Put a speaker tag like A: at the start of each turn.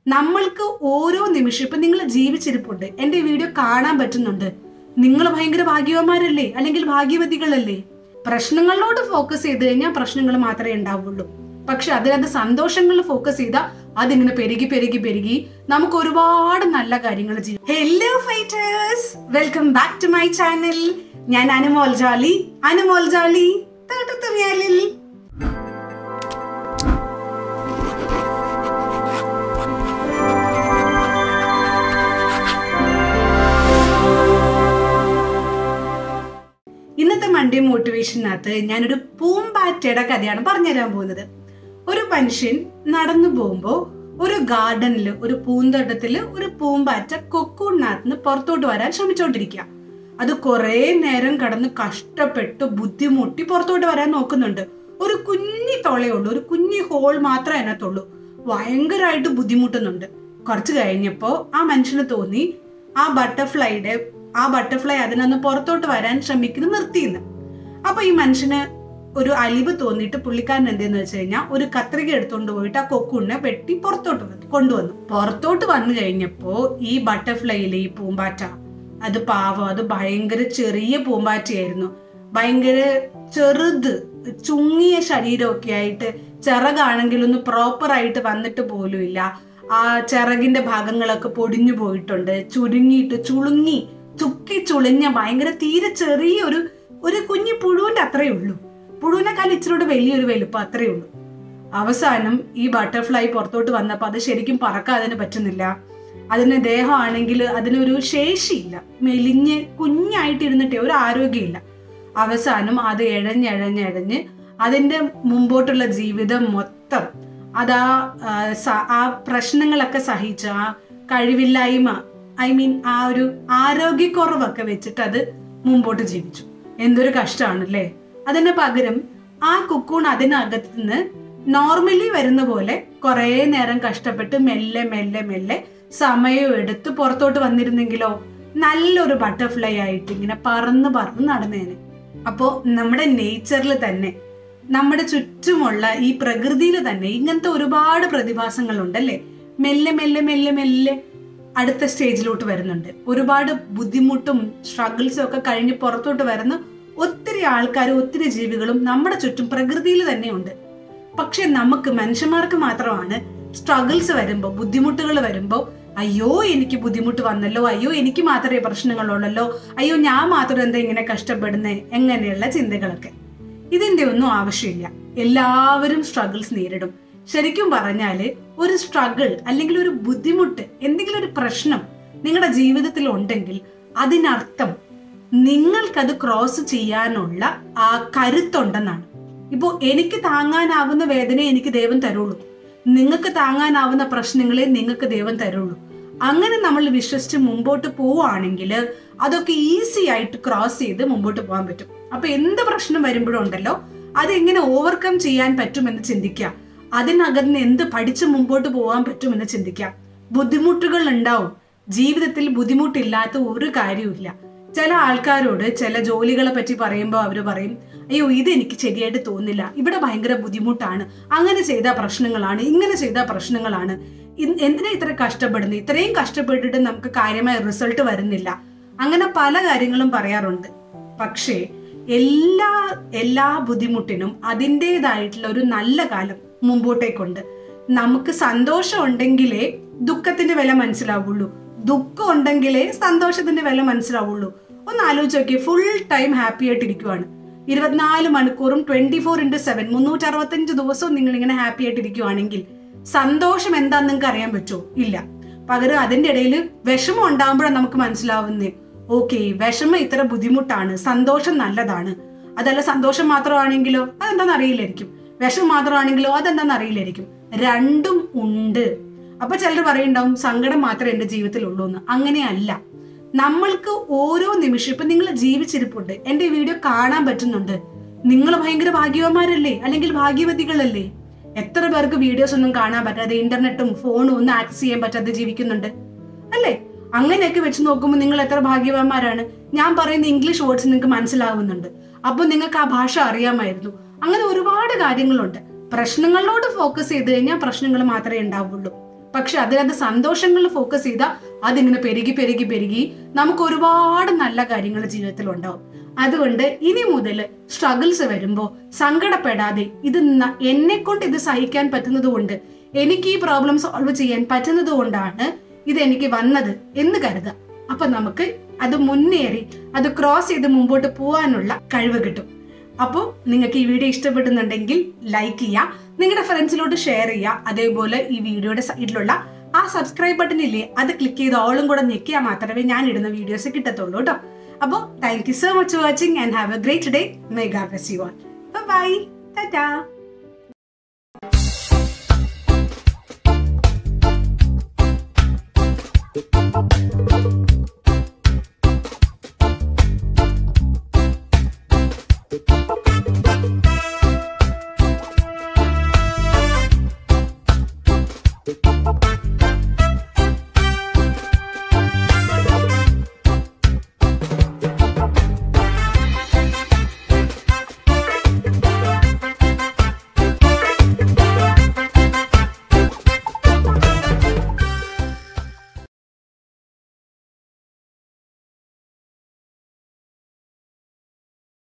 A: നമ്മൾക്ക് ഓരോ നിമിഷം ഇപ്പൊ നിങ്ങൾ ജീവിച്ചിരിപ്പുണ്ട് എന്റെ ഈ വീഡിയോ കാണാൻ പറ്റുന്നുണ്ട് നിങ്ങൾ ഭയങ്കര ഭാഗ്യവന്മാരല്ലേ അല്ലെങ്കിൽ ഭാഗ്യവതികളല്ലേ പ്രശ്നങ്ങളിലോട്ട് ഫോക്കസ് ചെയ്ത് കഴിഞ്ഞാൽ പ്രശ്നങ്ങൾ മാത്രമേ ഉണ്ടാവുള്ളൂ പക്ഷെ അതിനകത്ത് സന്തോഷങ്ങളിൽ ഫോക്കസ് ചെയ്താൽ അതിങ്ങനെ പെരുകി പെരുകി പെരുകി നമുക്ക് ഒരുപാട് നല്ല കാര്യങ്ങൾ ചെയ്യും hello fighters welcome back to my channel ഞാൻ അനുമോൾ ജാലി അനുമോൾ ജാലി തോട്ടത്തുമിയാലിൽ ഇന്നത്തെ മൺഡേ മോട്ടിവേഷനകത്ത് ഞാനൊരു പൂമ്പാറ്റയുടെ കഥയാണ് പറഞ്ഞുതരാൻ പോകുന്നത് ഒരു മനുഷ്യൻ നടന്നു പോകുമ്പോൾ ഒരു ഗാർഡനിൽ ഒരു പൂന്തോട്ടത്തിൽ ഒരു പൂമ്പാറ്റ കൊക്കൂണിനകത്ത് നിന്ന് പുറത്തോട്ട് വരാൻ ശ്രമിച്ചോണ്ടിരിക്കുക അത് കുറേ നേരം കടന്ന് കഷ്ടപ്പെട്ട് ബുദ്ധിമുട്ടി പുറത്തോട്ട് വരാൻ നോക്കുന്നുണ്ട് ഒരു കുഞ്ഞി തൊളയേ ഉള്ളൂ ഒരു കുഞ്ഞി ഹോൾ മാത്രമേ അതിനകത്തുള്ളൂ ഭയങ്കരമായിട്ട് ബുദ്ധിമുട്ടുന്നുണ്ട് കുറച്ച് കഴിഞ്ഞപ്പോ ആ മനുഷ്യന് തോന്നി ആ ബട്ടർഫ്ലൈയുടെ ആ ബട്ടർഫ്ലൈ അതിനൊന്ന് പുറത്തോട്ട് വരാൻ ശ്രമിക്കുന്നത് നിർത്തിയെന്ന് അപ്പൊ ഈ മനുഷ്യന് ഒരു അലിവ് തോന്നിയിട്ട് പുള്ളിക്കാരൻ എന്തെന്ന് വെച്ച് കഴിഞ്ഞാൽ ഒരു കത്രിക എടുത്തുകൊണ്ട് പോയിട്ട് ആ കൊക്കുണ്ണെ വെട്ടി പുറത്തോട്ട് വന്നു- കൊണ്ടുവന്നു പുറത്തോട്ട് വന്നു കഴിഞ്ഞപ്പോ ഈ ബട്ടർഫ്ലൈയിലെ ഈ പൂമ്പാറ്റ അത് പാവം അത് ഭയങ്കര ചെറിയ പൂമ്പാറ്റയായിരുന്നു ഭയങ്കര ചെറുത് ചുങ്ങിയ ശരീരമൊക്കെ ആയിട്ട് ചിറകാണെങ്കിലൊന്നും പ്രോപ്പർ ആയിട്ട് വന്നിട്ട് പോലുമില്ല ആ ചിറകിന്റെ ഭാഗങ്ങളൊക്കെ പൊടിഞ്ഞു പോയിട്ടുണ്ട് ചുരുങ്ങിയിട്ട് ചുളുങ്ങി ചുക്കി ചുളിഞ്ഞ ഭയങ്കര തീരെ ചെറിയ ഒരു ഒരു കുഞ്ഞു പുഴുവിന്റെ അത്രയേ ഉള്ളൂ പുഴുവിനെക്കാൾ ഇച്ചിരൂടെ വലിയൊരു വലുപ്പം അത്രയേ ഉള്ളൂ അവസാനം ഈ ബട്ടർഫ്ലൈ പുറത്തോട്ട് വന്നപ്പോൾ അത് ശരിക്കും പറക്കാൻ അതിന് പറ്റുന്നില്ല അതിന് ദേഹമാണെങ്കിൽ അതിനൊരു ശേഷിയില്ല മെലിഞ്ഞ് കുഞ്ഞായിട്ടിരുന്നിട്ടേ ഒരു ആരോഗ്യമില്ല അവസാനം അത് എഴഞ്ഞെഴഞ്ഞെഴഞ്ഞ് അതിന്റെ മുമ്പോട്ടുള്ള ജീവിതം മൊത്തം അതാ ആ, സ- ആ പ്രശ്നങ്ങളൊക്കെ സഹിച്ച് ആ കഴിവില്ലായ്മ ഐ മീൻ ആ ഒരു ആരോഗ്യക്കുറവൊക്കെ വെച്ചിട്ട് അത് മുമ്പോട്ട് ജീവിച്ചു എന്തൊരു കഷ്ടമാണല്ലേ അതിന് പകരം ആ കുക്കൂൺ അതിനകത്ത് നിന്ന് നോർമലി വരുന്ന പോലെ കുറേ നേരം കഷ്ടപ്പെട്ട് മെല്ലെ മെല്ലെ മെല്ലെ സമയം എടുത്ത് പുറത്തോട്ട് വന്നിരുന്നെങ്കിലോ നല്ലൊരു ബട്ടർഫ്ലൈ ആയിട്ട് ഇങ്ങനെ പറന്ന് പറന്ന് നടന്നേനെ അപ്പോ നമ്മുടെ നേച്ചറിൽ തന്നെ നമ്മുടെ ചുറ്റുമുള്ള ഈ പ്രകൃതിയിൽ തന്നെ ഇങ്ങനത്തെ ഒരുപാട് പ്രതിഭാസങ്ങളുണ്ടല്ലേ മെല്ലെ മെല്ലെ മെല്ലെ മെല്ലെ അടുത്ത സ്റ്റേജിലോട്ട് വരുന്നുണ്ട് ഒരുപാട് ബുദ്ധിമുട്ടും സ്ട്രഗിൾസും ഒക്കെ കഴിഞ്ഞ് പുറത്തോട്ട് വരുന്ന ഒത്തിരി ആൾക്കാരും ഒത്തിരി ജീവികളും നമ്മുടെ ചുറ്റും പ്രകൃതിയിൽ തന്നെയുണ്ട് പക്ഷെ നമുക്ക് മനുഷ്യന്മാർക്ക് മാത്രമാണ് സ്ട്രഗിൾസ് വരുമ്പോൾ ബുദ്ധിമുട്ടുകൾ വരുമ്പോൾ അയ്യോ എനിക്ക് ബുദ്ധിമുട്ട് വന്നല്ലോ അയ്യോ എനിക്ക് മാത്രമേ പ്രശ്നങ്ങളുള്ളല്ലോ അയ്യോ ഞാൻ മാത്രം എന്താ ഇങ്ങനെ കഷ്ടപ്പെടുന്നേ എങ്ങനെയുള്ള ചിന്തകളൊക്കെ ഇതിന്റെ ഒന്നും ആവശ്യമില്ല എല്ലാവരും സ്ട്രഗിൾസ് നേരിടും ശരിക്കും പറഞ്ഞാല് ഒരു സ്ട്രഗിൾ അല്ലെങ്കിൽ ഒരു ബുദ്ധിമുട്ട് എന്തെങ്കിലും ഒരു പ്രശ്നം നിങ്ങളുടെ ജീവിതത്തിൽ ഉണ്ടെങ്കിൽ അതിനർത്ഥം നിങ്ങൾക്കത് ക്രോസ് ചെയ്യാനുള്ള ആ കരുത്തുണ്ടെന്നാണ് ഇപ്പോ എനിക്ക് താങ്ങാനാവുന്ന വേദന എനിക്ക് ദൈവം തരുള്ളൂ നിങ്ങൾക്ക് താങ്ങാനാവുന്ന പ്രശ്നങ്ങളെ നിങ്ങൾക്ക് ദൈവം തരുള്ളൂ അങ്ങനെ നമ്മൾ വിശ്വസിച്ച് മുമ്പോട്ട് പോവുകയാണെങ്കിൽ അതൊക്കെ ഈസി ആയിട്ട് ക്രോസ് ചെയ്ത് മുമ്പോട്ട് പോകാൻ പറ്റും അപ്പൊ എന്ത് പ്രശ്നം വരുമ്പോഴും ഉണ്ടല്ലോ അതെങ്ങനെ ഓവർകം ചെയ്യാൻ പറ്റുമെന്ന് ചിന്തിക്കുക അതിനകത്ത് എന്ത് പഠിച്ച് മുമ്പോട്ട് പോകാൻ പറ്റുമെന്ന് ചിന്തിക്കാം ബുദ്ധിമുട്ടുകൾ ഉണ്ടാവും ജീവിതത്തിൽ ബുദ്ധിമുട്ടില്ലാത്ത ഒരു കാര്യവുമില്ല ചില ആൾക്കാരോട് ചില ജോലികളെ പറ്റി പറയുമ്പോൾ അവർ പറയും അയ്യോ ഇത് എനിക്ക് ശരിയായിട്ട് തോന്നില്ല ഇവിടെ ഭയങ്കര ബുദ്ധിമുട്ടാണ് അങ്ങനെ ചെയ്ത പ്രശ്നങ്ങളാണ് ഇങ്ങനെ ചെയ്ത പ്രശ്നങ്ങളാണ് ഇൻ- എന്തിനാ ഇത്ര കഷ്ടപ്പെടുന്നത് ഇത്രയും കഷ്ടപ്പെട്ടിട്ട് നമുക്ക് കാര്യമായ റിസൾട്ട് വരുന്നില്ല അങ്ങനെ പല കാര്യങ്ങളും പറയാറുണ്ട് പക്ഷേ എല്ലാ എല്ലാ ബുദ്ധിമുട്ടിനും അതിൻ്റെതായിട്ടുള്ള ഒരു നല്ല കാലം മുമ്പോട്ടേക്കുണ്ട് നമുക്ക് സന്തോഷം ഉണ്ടെങ്കിലേ ദുഃഖത്തിന്റെ വില മനസ്സിലാവുള്ളൂ ദുഃഖം ഉണ്ടെങ്കിലേ സന്തോഷത്തിന്റെ വില മനസ്സിലാവുള്ളൂ ഒന്ന് ആലോചിച്ച് നോക്കിയേ ഫുൾ ടൈം ഹാപ്പി ആയിട്ടിരിക്കുവാണ് ഇരുപത്തിനാല് മണിക്കൂറും ട്വന്റി ഫോർ ഇൻറ്റു സെവൻ മുന്നൂറ്റി അറുപത്തഞ്ച് ദിവസവും നിങ്ങൾ ഇങ്ങനെ ഹാപ്പി ആയിട്ടിരിക്കുവാണെങ്കിൽ സന്തോഷം എന്താന്ന് നിങ്ങൾക്ക് അറിയാൻ പറ്റുമോ ഇല്ല പകരം അതിന്റെ ഇടയിൽ വിഷമം ഉണ്ടാകുമ്പോഴാണ് നമുക്ക് മനസ്സിലാവുന്നേ ഓക്കെ വിഷമം ഇത്ര ബുദ്ധിമുട്ടാണ് സന്തോഷം നല്ലതാണ് അതല്ല സന്തോഷം മാത്രമാണെങ്കിലോ അതെന്താന്ന് അറിയില്ലായിരിക്കും വിഷമം മാത്രമാണെങ്കിലോ അതെന്താന്ന് അറിയില്ലായിരിക്കും രണ്ടും ഉണ്ട് അപ്പൊ ചിലർ പറയുണ്ടാവും സങ്കടം മാത്രമേ എന്റെ ജീവിതത്തിൽ ഉള്ളൂ എന്ന് അങ്ങനെയല്ല നമ്മൾക്ക് ഓരോ നിമിഷം ഇപ്പൊ നിങ്ങൾ ജീവിച്ചിരിപ്പുണ്ട് എന്റെ ഈ വീഡിയോ കാണാൻ പറ്റുന്നുണ്ട് നിങ്ങൾ ഭയങ്കര ഭാഗ്യവന്മാരല്ലേ അല്ലെങ്കിൽ ഭാഗ്യവതികളല്ലേ എത്ര പേർക്ക് വീഡിയോസ് ഒന്നും കാണാൻ പറ്റാതെ ഇന്റർനെറ്റും ഫോണും ഒന്നും ആക്സസ് ചെയ്യാൻ പറ്റാതെ ജീവിക്കുന്നുണ്ട് അല്ലേ അങ്ങനെയൊക്കെ വെച്ച് നോക്കുമ്പോൾ നിങ്ങൾ എത്ര ഭാഗ്യവാന്മാരാണ് ഞാൻ പറയുന്ന ഇംഗ്ലീഷ് വേർഡ്സ് നിങ്ങൾക്ക് മനസ്സിലാവുന്നുണ്ട് അപ്പോൾ നിങ്ങൾക്ക് ആ ഭാഷ അറിയാമായിരുന്നു അങ്ങനെ ഒരുപാട് കാര്യങ്ങളുണ്ട് പ്രശ്നങ്ങളിലോട്ട് ഫോക്കസ് ചെയ്ത് കഴിഞ്ഞാൽ പ്രശ്നങ്ങൾ മാത്രമേ ഉണ്ടാവുള്ളൂ പക്ഷെ അതിനകത്ത് സന്തോഷങ്ങളിൽ ഫോക്കസ് ചെയ്താൽ അതിങ്ങനെ പെരുകി പെരുകി പെരുകി നമുക്ക് ഒരുപാട് നല്ല കാര്യങ്ങൾ ജീവിതത്തിൽ ഉണ്ടാവും അതുകൊണ്ട് ഇനി മുതൽ സ്ട്രഗിൾസ് വരുമ്പോൾ സങ്കടപ്പെടാതെ ഇത് എന്നെ കൊണ്ട് ഇത് സഹിക്കാൻ പറ്റുന്നത് കൊണ്ട് എനിക്ക് ഈ പ്രോബ്ലം സോൾവ് ചെയ്യാൻ പറ്റുന്നത് കൊണ്ടാണ് ഇത് എനിക്ക് വന്നത് എന്ന് കരുതുക അപ്പൊ നമുക്ക് അത് മുന്നേറി അത് ക്രോസ് ചെയ്ത് മുമ്പോട്ട് പോകാനുള്ള കഴിവ് കിട്ടും അപ്പോൾ നിങ്ങൾക്ക് ഈ വീഡിയോ ഇഷ്ടപ്പെടുന്നുണ്ടെങ്കിൽ ലൈക്ക് ചെയ്യുക നിങ്ങളുടെ ഫ്രണ്ട്സിലോട്ട് ഷെയർ ചെയ്യുക അതേപോലെ ഈ വീഡിയോയുടെ സൈഡിലുള്ള ആ സബ്സ്ക്രൈബ് ബട്ടൺ ഇല്ലേ അത് ക്ലിക്ക് ചെയ്ത് ഓളും കൂടെ ഞെക്കിയാൽ മാത്രമേ ഞാൻ ഇടുന്ന വീഡിയോസ് കിട്ടത്തുള്ളൂ കേട്ടോ അപ്പോൾ thank you so much watching and have a great day may God bless you all bye Tata